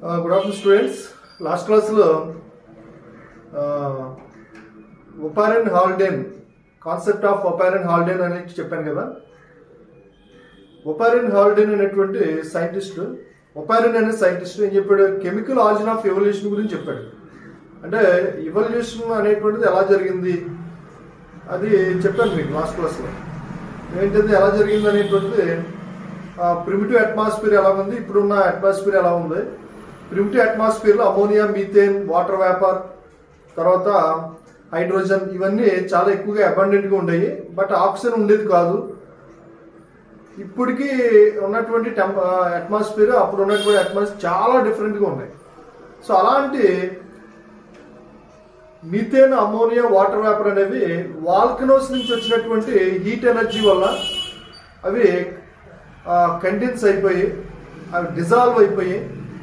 Good afternoon students last క్లాస్లో ఒపారెన్ హాల్డెన్ concept of ఒపారెన్ హాల్డెన్ అనేది చెప్పాను కదా ఒపారెన్ హాల్డెన్ అనేటువంటి సైంటిస్ట్ ఒపారెన్ అనే సైంటిస్ట్ ఏం చెప్పాడు కెమికల్ ఆరిజిన్ ఆఫ్ ఎవల్యూషన్ గురించి చెప్పాడు అంటే ఎవల్యూషన్ అనేటువంటిది ఎలా జరిగింది అది చెప్పాను మీకు లాస్ట్ క్లాస్లో ఏంటంటే ఎలా జరిగింది అనేటువంటిది ప్రిమిటివ్ అట్మాస్ఫియర్ ఎలా ఉంది ఇప్పుడున్న అట్మాస్ఫియర్ ఎలా ఉంది ప్రిమిటివ్ అట్మాస్ఫియర్లో అమోనియా మీథేన్ వాటర్ వేపర్ తర్వాత హైడ్రోజన్ ఇవన్నీ చాలా ఎక్కువగా అబండెంట్గా ఉండేవి బట్ ఆక్సిజన్ ఉండేది కాదు ఇప్పటికి ఉన్నటువంటి టెంప అట్మాస్ఫియర్ అప్పుడు ఉన్నటువంటి అట్మాస్ఫియర్ చాలా డిఫరెంట్గా ఉన్నాయి సో అలాంటి మీథేన్ అమోనియా వాటర్ వేపర్ అనేవి వాల్కనోస్ నుంచి వచ్చినటువంటి హీట్ ఎనర్జీ వల్ల అవి కండెన్స్ అయిపోయి అవి డిజాల్వ్ అయిపోయి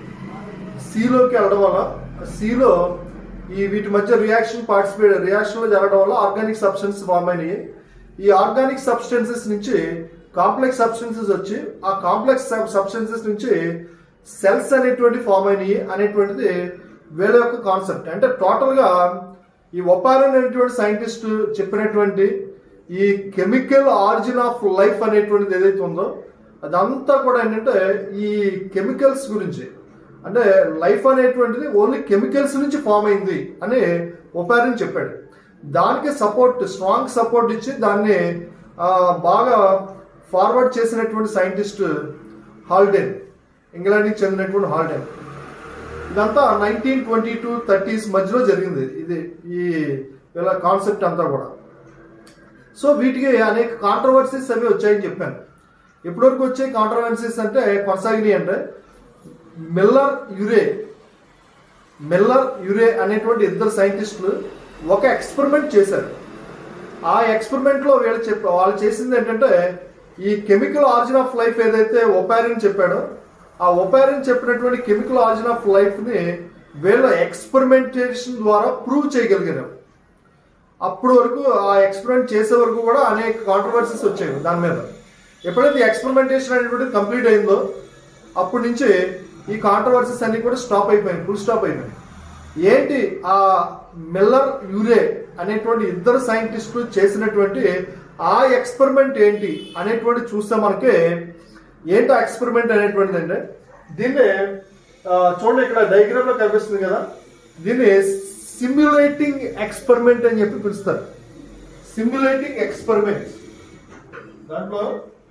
సీలోకి వెళ్ళడం వల్ల సీలో ఈ వీటి మధ్య రియాక్షన్ పార్టిసిపేట్ రియాక్షన్లో జరగడం వల్ల ఆర్గానిక్ సబ్స్టెన్స్ ఫామ్ అయినాయి ఈ ఆర్గానిక్ సబ్స్టెన్సెస్ నుంచి కాంప్లెక్స్ సబ్స్టెన్సెస్ వచ్చి ఆ కాంప్లెక్స్ సబ్స్టెన్సెస్ నుంచి సెల్స్ అనేటువంటి ఫామ్ అయినాయి అనేటువంటిది వీళ్ళ యొక్క కాన్సెప్ట్ అంటే టోటల్గా ఈ ఒపారన్ అనేటువంటి సైంటిస్ట్ చెప్పినటువంటి ఈ కెమికల్ ఆరిజిన్ ఆఫ్ లైఫ్ అనేటువంటిది ఏదైతే ఉందో అదంతా కూడా ఏంటంటే ఈ కెమికల్స్ గురించి అంటే లైఫ్ అనేటువంటిది ఓన్లీ కెమికల్స్ నుంచి ఫామ్ అయింది అని ఒపారన్ చెప్పాడు దానికి సపోర్ట్ స్ట్రాంగ్ సపోర్ట్ ఇచ్చి దాన్ని ఆ, బాగా ఫార్వర్డ్ చేసినటువంటి సైంటిస్ట్ హాల్డెన్ ఇంగ్లాండ్కి చెందినటువంటి హాల్డెన్ ఇదంతా నైన్టీన్ ట్వంటీ టూ థర్టీస్ మధ్యలో జరిగింది ఇది ఈ వీళ్ళ కాన్సెప్ట్ అంతా కూడా సో వీటికి అనేక కాంట్రవర్సీస్ అవి వచ్చాయని చెప్పాను ఎప్పటివరకు వచ్చే కాంట్రవర్సీస్ అంటే కొనసాగినాయి అంటే మిల్లర్ యురే మిల్లర్ యురే అనేటువంటి ఇద్దరు సైంటిస్టులు ఒక ఎక్స్పెరిమెంట్ చేశారు ఆ ఎక్స్పెరిమెంట్ లో వీళ్ళు చెప్ప వాళ్ళు చేసింది ఏంటంటే ఈ కెమికల్ ఆరిజిన్ ఆఫ్ లైఫ్ ఏదైతే ఒపారిన్ చెప్పాడో ఆ ఒపారిన్ చెప్పినటువంటి కెమికల్ ఆరిజిన్ ఆఫ్ లైఫ్ ని వీళ్ళ ఎక్స్పెరిమెంటేషన్ ద్వారా ప్రూవ్ చేయగలిగారు అప్పటి వరకు ఆ ఎక్స్పెరిమెంట్ చేసే వరకు కూడా అనేక కాంట్రవర్సీస్ వచ్చాయి దాని మీద ఎప్పుడైతే ఎక్స్పెరిమెంటేషన్ అనేటువంటి కంప్లీట్ అయిందో అప్పటి నుంచి ఈ కాంట్రవర్సీస్ అన్ని కూడా స్టాప్ అయిపోయాయి ఫుల్ స్టాప్ అయిపోయాయి ఏంటి ఆ మిల్లర్ యూరే అనేటువంటి ఇద్దరు సైంటిస్టులు చేసినటువంటి ఆ ఎక్స్పెరిమెంట్ ఏంటి అనేటువంటి చూస్తే మనకి ఏంటి ఆ ఎక్స్పెరిమెంట్ అనేటువంటిది అంటే దీన్ని ఆ, చూడండి ఇక్కడ డయాగ్రామ్ లో కనిపిస్తుంది కదా దీన్ని సిమ్యులేటింగ్ ఎక్స్పెరిమెంట్ అని చెప్పి పిలుస్తారు సిమ్యులేటింగ్ ఎక్స్పెరిమెంట్ దాంట్లో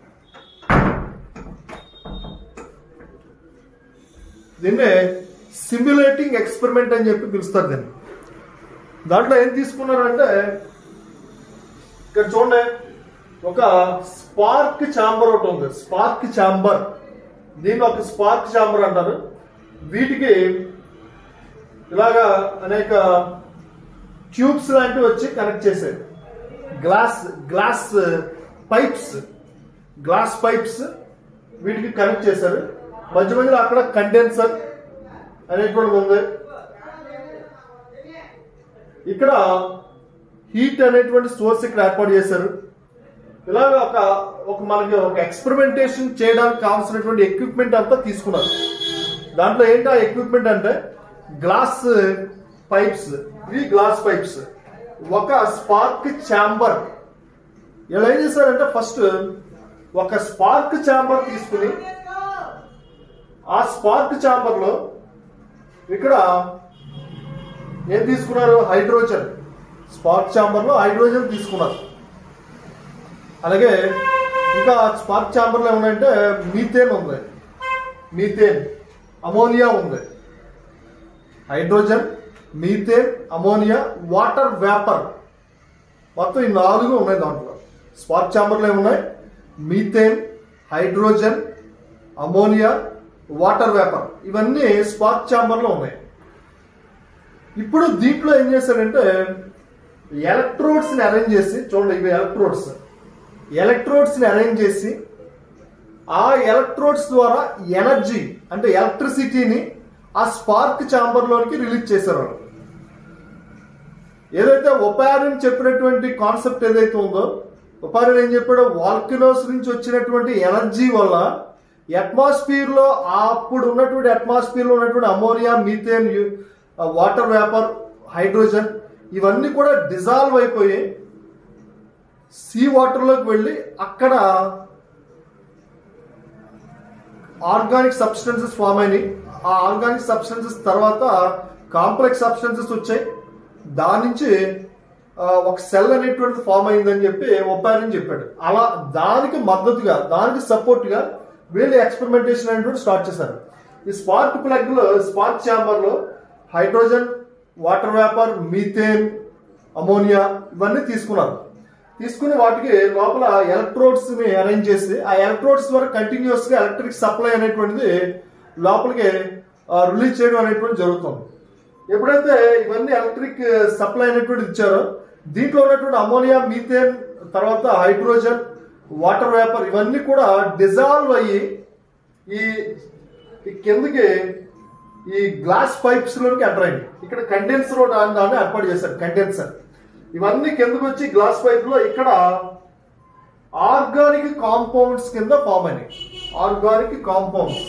దీన్నే సిమ్యులేటింగ్ ఎక్స్పెరిమెంట్ అని చెప్పి పిలుస్తారు దీన్ని దాంట్లో ఏం తీసుకున్నారంటే ఇక్కడ చూడండి ఒక స్పార్క్ ఛాంబర్ ఒకటి ఉంది స్పార్క్ ఛాంబర్ దీన్ని ఒక స్పార్క్ ఛాంబర్ అంటారు వీటికి ఇలాగా అనేక ట్యూబ్స్ లాంటివి వచ్చి కనెక్ట్ చేశారు glass glass pipes glass pipes వీటికి కనెక్ట్ చేశారు మధ్య మధ్యలో అక్కడ కండెన్సర్ అనేటువంటిది ఉంది ఇక్కడ హీట్ అనేటువంటి సోర్స్ ఇక్కడ ఏర్పాటు చేశారు ఇలాగ ఒక ఒక మనకి ఒక ఎక్స్పెరిమెంటేషన్ చేయడానికి కావాల్సినటువంటి ఎక్విప్మెంట్ అంతా తీసుకున్నారు దాంట్లో ఏంటి ఆ ఎక్విప్మెంట్ అంటే గ్లాస్ పైప్స్ ఇవి గ్లాస్ పైప్స్ ఒక స్పార్క్ ఛాంబర్ ఇలా ఏం చేశారంటే ఫస్ట్ ఒక స్పార్క్ ఛాంబర్ తీసుకుని ఆ స్పార్క్ ఛాంబర్ లో ఇక్కడ ఏం తీసుకున్నారు హైడ్రోజన్ స్పార్క్ ఛాంబర్ లో హైడ్రోజన్ తీసుకున్నారు అలాగే ఇంకా స్పార్క్ ఛాంబర్ లో ఏమన్నాయంటే మీథేన్ ఉంది మీథేన్ అమోనియా ఉంది hydrogen methane ammonia water vapour మొత్తం ఈ నాలుగు ఉన్నాయి దాంట్లో స్పార్క్ ఛాంబర్లో ఏమున్నాయి methane hydrogen ammonia water vapour ఇవన్నీ స్పార్క్ ఛాంబర్లో ఉన్నాయి ఇప్పుడు దీంట్లో ఏం చేశారంటే ఎలక్ట్రోడ్స్ ని అరేంజ్ చేసి చూడండి ఇవి ఎలక్ట్రోడ్స్ ఎలక్ట్రోడ్స్ ని అరేంజ్ చేసి ఆ ఎలక్ట్రోడ్స్ ద్వారా ఎనర్జీ అంటే ఎలక్ట్రిసిటీని ఆ స్పార్క్ ఛాంబర్ లోనికి రిలీజ్ చేశారు వాళ్ళు. ఏదైతే ఒపారిన్ చెప్పినటువంటి కాన్సెప్ట్ ఏదైతే ఉందో ఒపారిన్ ఏం చెప్పాడో వాల్కినోస్ నుంచి వచ్చినటువంటి ఎనర్జీ వల్ల అట్మాస్ఫియర్ లో అప్పుడు ఉన్నటువంటి అట్మాస్ఫియర్ లో ఉన్నటువంటి ammonia methane water vapour hydrogen ఇవన్నీ కూడా డిజాల్వ్ అయిపోయి సీ వాటర్లోకి వెళ్ళి అక్కడ ఆర్గానిక్ సబ్స్టెన్సెస్ ఫామ్ అయినాయి ఆ ఆర్గానిక్ సబ్స్టెన్సెస్ తర్వాత కాంప్లెక్స్ సబ్స్టెన్సెస్ వచ్చాయి దాని నుంచి ఆ, ఒక సెల్ అనేటువంటిది ఫామ్ అయిందని చెప్పి ఒప్పారని చెప్పాడు అలా దానికి మద్దతుగా దానికి సపోర్ట్ గా వీళ్ళు ఎక్స్పెరిమెంటేషన్ అనేటువంటి స్టార్ట్ చేశారు ఈ స్పార్క్ ప్లగ్ లో స్పార్క్ ఛాంబర్ లో hydrogen water vapour methane ammonia ఇవన్నీ తీసుకున్నారు తీసుకుని వాటికి లోపల ఎలక్ట్రోడ్స్ ని అరేంజ్ చేసి ఆ ఎలక్ట్రోడ్స్ ద్వారా కంటిన్యూస్ గా ఎలక్ట్రిక్ సప్లై అనేటువంటిది లోపలికి రిలీజ్ చేయడం అనేటువంటి జరుగుతుంది ఎప్పుడైతే ఇవన్నీ ఎలక్ట్రిక్ సప్లై అనేటువంటిది ఇచ్చారో దీంట్లో ఉన్నటువంటి అమోనియా మీథేన్ తర్వాత హైడ్రోజన్ వాటర్ వేపర్ ఇవన్నీ కూడా డిజాల్వ్ అయ్యి ఈ ఈ కిందకి ఈ గ్లాస్ పైప్స్ లోకి ఎంటర్ అయింది ఇక్కడ కండెన్సర్ దాన్ని ఏర్పాటు చేశారు కండెన్సర్ ఇవన్నీ కిందకి వచ్చి గ్లాస్ పైప్ లో ఇక్కడ ఆర్గానిక్ కాంపౌండ్స్ కింద ఫామ్ అయినాయి ఆర్గానిక్ కాంపౌండ్స్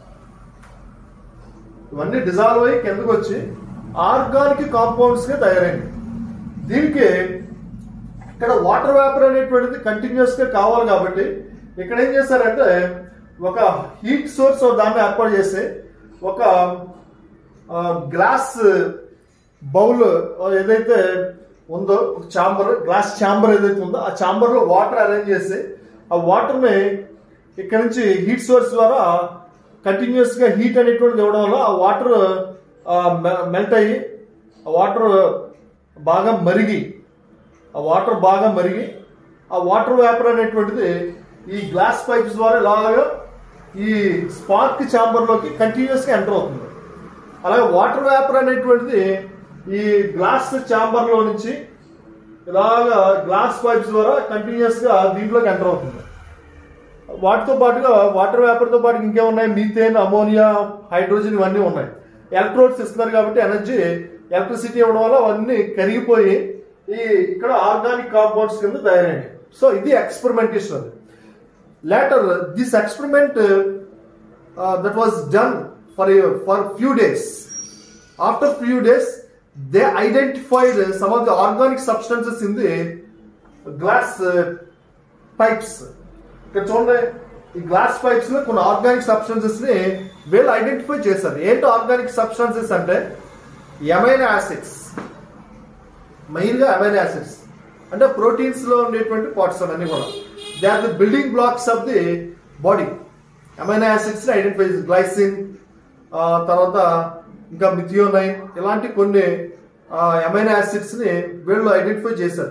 ఇవన్నీ డిజాల్వ్ అయ్యి కిందకు వచ్చి ఆర్గానిక్ కాంపౌండ్స్ గా తయారైంది దీనికి ఇక్కడ వాటర్ వేపర్ అనేటువంటిది కంటిన్యూస్ గా కావాలి కాబట్టి ఇక్కడ ఏం చేశారంటే ఒక హీట్ సోర్స్ దాన్ని ఏర్పాటు చేసి ఒక గ్లాస్ బౌల్ ఏదైతే ఉందో చాంబర్ గ్లాస్ చాంబర్ ఏదైతే ఉందో ఆ చాంబర్ లో వాటర్ అరేంజ్ చేసి ఆ వాటర్ ని ఇక్కడ నుంచి హీట్ సోర్స్ ద్వారా కంటిన్యూస్ గా హీట్ అనేటువంటిది ఇవ్వడం వల్ల ఆ వాటర్ మెల్ట్ అయ్యి ఆ వాటర్ బాగా మరిగి ఆ వాటర్ బాగా మరిగి ఆ వాటర్ వేపర్ అనేటువంటిది ఈ గ్లాస్ పైప్స్ ద్వారా ఇలాగా ఈ స్పార్క్ ఛాంబర్ లోకి కంటిన్యూస్ గా ఎంటర్ అవుతుంది అలాగే వాటర్ వేపర్ అనేటువంటిది ఈ గ్లాస్ ఛాంబర్ లో నుంచి ఇలాగా గ్లాస్ పైప్స్ ద్వారా కంటిన్యూస్ గా దీంట్లోకి ఎంటర్ అవుతుంది వాటితో పాటుగా వాటర్ వేపర్ తో పాటు ఇంకేమున్నాయి మీథేన్ అమోనియా హైడ్రోజన్ ఇవన్నీ ఉన్నాయి ఎలక్ట్రోడ్స్ ఇస్తున్నారు కాబట్టి ఎనర్జీ ఎలక్ట్రిసిటీ ఇవ్వడం వల్ల అవన్నీ కరిగిపోయి ఈ ఇక్కడ ఆర్గానిక్ కాంపౌండ్స్ కింద తయారైనాయి సో ఇది ఎక్స్పెరిమెంటేషన్ అది later this experiment that was done for for few days after few days they identified some of the organic substances in the glass pipes ఇక్కడ చూడండి ఈ గ్లాస్ పైప్స్ లో కొన్ని ఆర్గానిక్ సబ్స్టెన్సెస్ ని వీళ్ళు ఐడెంటిఫై చేశారు ఏంటి ఆర్గానిక్ సబ్స్టెన్సెస్ అంటే ఎమైనో యాసిడ్స్ మెయిన్ గా అమైనో యాసిడ్స్ అంటే ప్రోటీన్స్ లో ఉండేటువంటి పార్ట్స్ అవన్నీ కూడా they are the building blocks of the body amino acids ని ఐడెంటిఫై గ్లైసిన్ తర్వాత ఇంకా మిథియోనైన్ ఇలాంటి కొన్ని అమైనో యాసిడ్స్ ని వీళ్ళు ఐడెంటిఫై చేశారు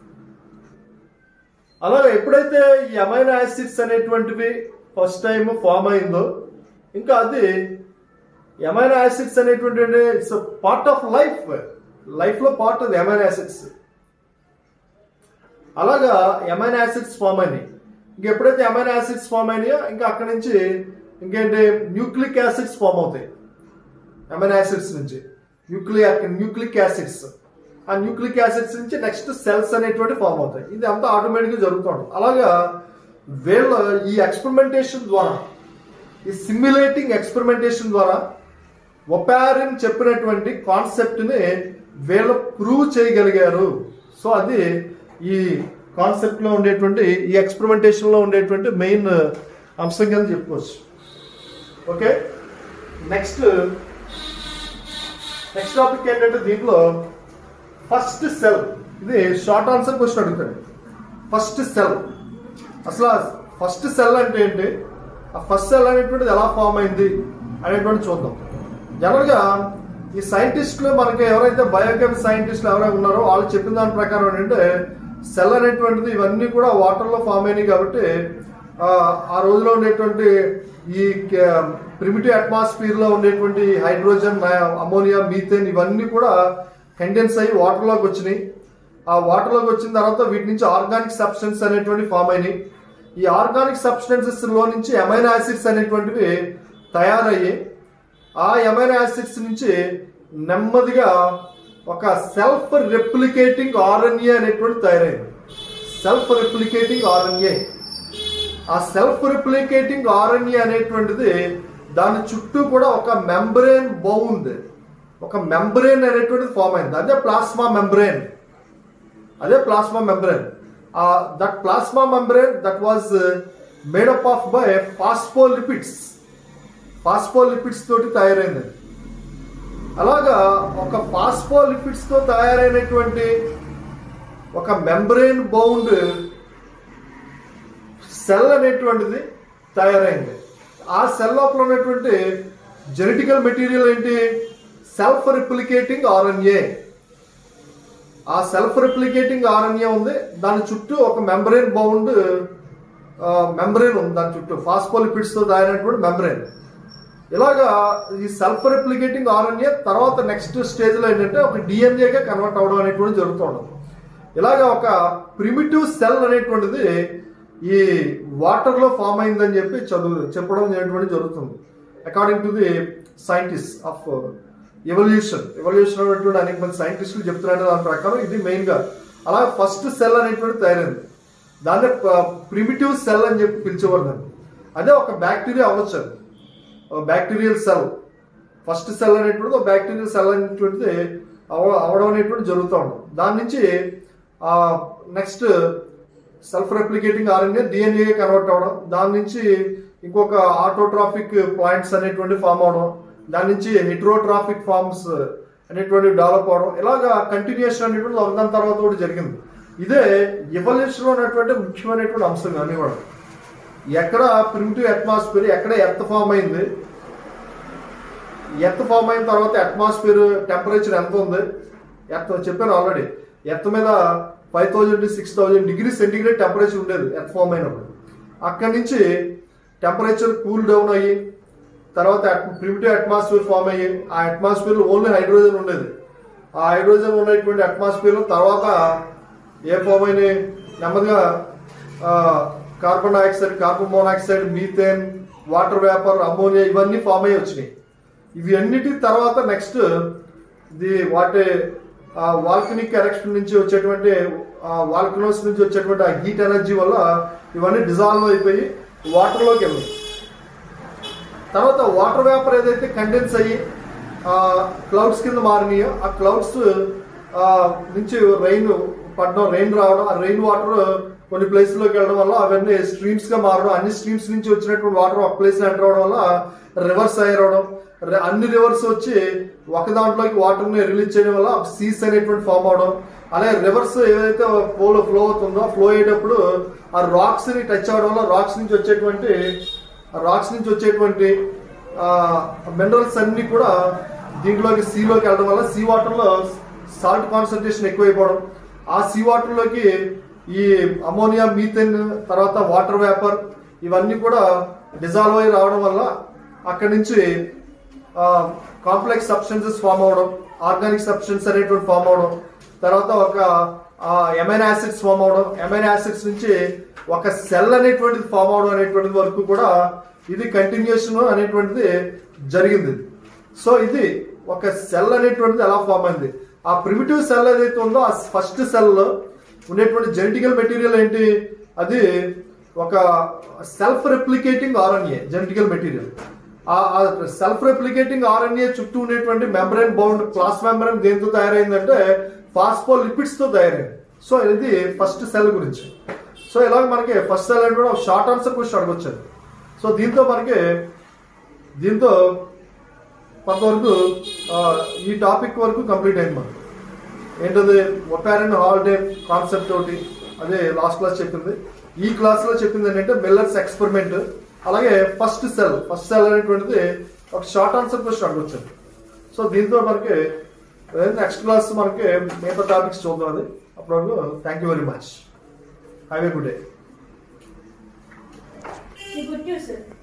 అలాగే ఎప్పుడైతే ఈ అమైనో యాసిడ్స్ అనేటువంటివి ఫస్ట్ టైం ఫామ్ అయిందో ఇంకా అది ఎమైనో యాసిడ్స్ అనేటువంటి it's part of life life లో పార్ట్ అది ఎమైనో యాసిడ్స్ అలాగా ఎమైనో యాసిడ్స్ ఫామ్ అయినాయి ఇంక ఎప్పుడైతే ఎమైనో యాసిడ్స్ ఫామ్ అయినాయో ఇంకా అక్కడి నుంచి ఇంకేంటి న్యూక్లిక్ యాసిడ్స్ ఫామ్ అవుతాయి ఎమైనో యాసిడ్స్ నుంచి న్యూక్లియర్ న్యూక్లిక్ యాసిడ్స్ ఆ న్యూక్లిక్ యాసిడ్స్ నుంచి నెక్స్ట్ సెల్స్ అనేటువంటి ఫామ్ అవుతాయి ఇది అంతా ఆటోమేటిక్గా జరుగుతుంది అలాగా వీళ్ళ ఈ ఎక్స్పెరిమెంటేషన్ ద్వారా ఈ సిమ్యులేటింగ్ ఎక్స్పెరిమెంటేషన్ ద్వారా ఒపారిన్ చెప్పినటువంటి కాన్సెప్ట్ ని వీళ్ళు ప్రూవ్ చేయగలిగారు సో అది ఈ కాన్సెప్ట్ లో ఉండేటువంటి ఈ ఎక్స్పెరిమెంటేషన్ లో ఉండేటువంటి మెయిన్ అంశం కింద చెప్పుకోవచ్చు ఓకే నెక్స్ట్ నెక్స్ట్ టాపిక్ ఏంటంటే దీంట్లో ఫస్ట్ సెల్ ఇది షార్ట్ ఆన్సర్ క్వశ్చన్ అడుగుతాడు ఫస్ట్ సెల్ అసలు ఫస్ట్ సెల్ అంటే ఏంటి ఆ ఫస్ట్ సెల్ అనేటువంటిది ఎలా ఫామ్ అయింది అనేటువంటి చూద్దాం జనరల్గా ఈ సైంటిస్టులు మనకి ఎవరైతే బయోకెమిక్ సైంటిస్టులు ఎవరైతే ఉన్నారో వాళ్ళు చెప్పిన దాని ప్రకారం ఏంటంటే సెల్ అనేటువంటిది ఇవన్నీ కూడా వాటర్లో ఫామ్ అయినాయి కాబట్టి ఆ, ఆ రోజులో ఉండేటువంటి ఈ ప్రిమిటివ్ అట్మాస్ఫియర్ లో ఉండేటువంటి హైడ్రోజన్ అమోనియా మీథేన్ ఇవన్నీ కూడా కండెన్స్ అయ్యి వాటర్లోకి వచ్చినాయి ఆ వాటర్లోకి వచ్చిన తర్వాత వీటి నుంచి ఆర్గానిక్ సబ్స్టెన్స్ అనేటువంటి ఫామ్ అయినాయి ఈ ఆర్గానిక్ సబ్స్టెన్సెస్ లో నుంచి అమైనో యాసిడ్స్ అనేటువంటివి తయారయ్యి ఆ అమైనో యాసిడ్స్ నుంచి నెమ్మదిగా ఒక సెల్ఫ్ రెప్లికేటింగ్ ఆర్ఎన్ఏ అనేటువంటి తయారైంది సెల్ఫ్ రెప్లికేటింగ్ ఆర్ఎన్ఏ ఆ సెల్ఫ్ రిప్లికేటింగ్ ఆర్ఎన్ఏ అనేటువంటిది దాని చుట్టూ కూడా ఒక మెంబ్రేన్ బౌండ్ ఒక మెంబ్రేన్ అనేటువంటిది ఫామ్ అయింది అదే ప్లాస్మా మెంబ్రేన్ అదే plasma membrane that plasma membrane that was made up of by phospholipids phospholipids తోటి తయారైంది అలాగా ఒక ఫాస్ఫోలిపిడ్స్ తో తయారైనటువంటి ఒక మెంబ్రేన్ బౌండ్ సెల్ అనేటువంటిది తయారైంది ఆ సెల్ లోపల ఉన్నటువంటి జెనెటికల్ మెటీరియల్ ఏంటి సెల్ఫ్ రిప్లికేటింగ్ ఆర్ఎన్ఏ ఆ సెల్ఫ్ రిప్లికేటింగ్ ఆర్ఎన్ఏ ఉంది దాని చుట్టూ ఒక మెంబ్రేన్ బౌండ్ మెంబ్రేన్ ఉంది దాని చుట్టూ ఫాస్ఫోలిపిడ్స్ తో తయారైనటువంటి మెంబ్రేన్ ఇలాగా ఈ సెల్ఫ్ రిప్లికేటింగ్ ఆర్ఎన్ఏ తర్వాత నెక్స్ట్ స్టేజ్ లో ఏంటంటే ఒక డిఎన్ఏగా కన్వర్ట్ అవడం అనేటువంటి జరుగుతుండదు ఇలాగా ఒక ప్రిమిటివ్ సెల్ అనేటువంటిది ఈ వాటర్ లో ఫామ్ అయిందని చెప్పి చదువు చెప్పడం అనేటువంటి జరుగుతుంది according to the scientist of evolution evolution అనేటువంటి అనేక మంది సైంటిస్టులు చెప్తున్నారు దాని ప్రకారం ఇది మెయిన్ గా అలా ఫస్ట్ సెల్ అనేటువంటి తయారైంది దాన్ని ప్రిమిటివ్ సెల్ అని చెప్పి పిలిచేవారు దాన్ని అదే ఒక బ్యాక్టీరియా అవ్వచ్చు అది బ్యాక్టీరియల్ సెల్ ఫస్ట్ సెల్ అనేటువంటిది ఒక బ్యాక్టీరియల్ సెల్ అనేటువంటిది అవ- అవడం అనేటువంటి జరుగుతూ ఉంటుంది దాని నుంచి next self replicating RNA DNA convert అవడం దాని నుంచి ఇంకొక ఆటోట్రాఫిక్ ప్లాంట్స్ అనేటువంటి ఫామ్ అవడం దాని నుంచి హెట్రోట్రాఫిక్ ఫార్మ్స్ అనేటువంటి డెవలప్ అవడం ఇలాగా కంటిన్యూషన్ అనేటువంటి ఒకదాని తర్వాత కూడా జరిగింది ఇదే ఎవల్యూషన్ అనేటువంటి ముఖ్యమైనటువంటి అంశం అన్ని కూడా ఎక్కడ ప్రిమిటివ్ అట్మాస్ఫియర్ ఎక్కడ ఎర్త్ ఫామ్ అయింది ఎర్త్ ఫామ్ అయిన తర్వాత అట్మాస్ఫియర్ టెంపరేచర్ ఎంత ఉంది ఎర్త్ చెప్పాను ఆల్రెడీ ఎర్త్ మీద five thousand six thousand degree centigrade temperature ఉండేది ఎర్త్ ఫామ్ అయినప్పుడు అక్కడి నుంచి టెంపరేచర్ కూల్ డౌన్ అయ్యి తర్వాత ప్రిమిటివ్ అట్మాస్ఫియర్ ఫామ్ అయ్యి ఆ అట్మాస్ఫియర్ లో ఓన్లీ హైడ్రోజన్ ఉండేది ఆ హైడ్రోజన్ ఉన్నటువంటి అట్మాస్ఫియర్ తర్వాత ఏ ఫామ్ అయినాయి నెమ్మదిగా ఆ, carbon dioxide carbon monoxide methane water vapour ammonia ఇవన్నీ ఫామ్ అయ్యి వచ్చినాయి ఇవి అన్నిటి తర్వాత నెక్స్ట్ ది వాటి వాల్కనిక్ ఎరక్షన్ నుంచి వచ్చేటువంటి వాల్కనోస్ నుంచి వచ్చేటువంటి ఆ హీట్ ఎనర్జీ వల్ల ఇవన్నీ డిజాల్వ్ అయిపోయి వాటర్లోకి వెళ్ళాయి తర్వాత వాటర్ వేపర్ ఏదైతే కండెన్స్ అయ్యి క్లౌడ్స్ కింద మారినాయో ఆ క్లౌడ్స్ నుంచి రెయిన్ పడడం రెయిన్ రావడం ఆ రెయిన్ వాటర్ కొన్ని ప్లేస్ లోకి వెళ్ళడం వల్ల అవన్నీ స్ట్రీమ్స్ గా మారడం అన్ని స్ట్రీమ్స్ నుంచి వచ్చినటువంటి వాటర్ ఒక ప్లేస్ ఎంటర్ అవడం వల్ల రివర్స్ అయ్యడం అన్ని రివర్స్ వచ్చి ఒక దాంట్లోకి వాటర్ ని రిలీజ్ చేయడం వల్ల సీస్ అనేటువంటి ఫామ్ అవడం అలాగే రివర్స్ ఏదైతే ఫ్లో ఫ్లో అవుతుందో ఫ్లో అయ్యేటప్పుడు ఆ రాక్స్ ని టచ్ అవడం వల్ల రాక్స్ నుంచి వచ్చేటువంటి రాక్స్ నుంచి వచ్చేటువంటి మినరల్స్ అన్ని కూడా దీంట్లోకి సీలోకి వెళ్ళడం వల్ల సీ వాటర్ లో సాల్ట్ కాన్సన్ట్రేషన్ ఎక్కువైపోవడం ఆ సీ వాటర్ లోకి ఈ అమోనియా మీథేన్ తర్వాత వాటర్ వేపర్ ఇవన్నీ కూడా డిజాల్వ్ అయి రావడం వల్ల అక్కడి నుంచి కాంప్లెక్స్ సబ్స్టెన్సెస్ ఫామ్ అవడం ఆర్గానిక్ సబ్స్టెన్స్ అనేటువంటి ఫామ్ అవడం తర్వాత ఒక ఎమైన్ యాసిడ్స్ ఫామ్ అవడం ఎమైన్ యాసిడ్స్ నుంచి ఒక సెల్ అనేటువంటిది ఫామ్ అవడం అనేటువంటిది వరకు కూడా ఇది కంటిన్యూషన్ అనేటువంటిది జరిగింది సో ఇది ఒక సెల్ అనేటువంటిది ఎలా ఫామ్ అయింది ఆ ప్రిమిటివ్ సెల్ ఏదైతే ఉందో ఆ ఫస్ట్ సెల్ లో ఉండేటువంటి జెనెటికల్ మెటీరియల్ ఏంటి అది ఒక self replicating RNA genetical material ఆ సెల్ఫ్ రెప్లికేటింగ్ ఆర్ఎన్ఏ చుట్టూ ఉండేటువంటి మెంబ్రెన్ బౌండ్ క్లాస్ మెంబ్రెన్ దేంతో తయారైందంటే ఫాస్ఫోలిపిడ్స్ తో తయారైంది సో ఇది ఫస్ట్ సెల్ గురించి సో ఇలాగ మనకి ఫస్ట్ సెల్ అంటే ఒక షార్ట్ ఆన్సర్ క్వశ్చన్ అడగొచ్చు సో దీంతో మనకి దీంతో కొంతవరకు ఆ, ఈ టాపిక్ వరకు కంప్లీట్ అయింది మనకి ఏంటది ఒపారెంట్ హాలిడే కాన్సెప్ట్ ఒకటి అదే లాస్ట్ క్లాస్ చెప్పింది ఈ క్లాస్ లో చెప్పింది ఏంటంటే మిల్లర్స్ ఎక్స్పెరిమెంట్ అలాగే ఫస్ట్ సెల్ ఫస్ట్ సెల్ అనేటువంటిది ఒక షార్ట్ ఆన్సర్ క్వశ్చన్ అడగొచ్చు సో దీంతో మనకి నెక్స్ట్ క్లాస్ మనకి మిగతా టాపిక్స్ చూద్దాం అది అప్పుడు thank you very much have a good day ఈ గుడ్ న్యూస్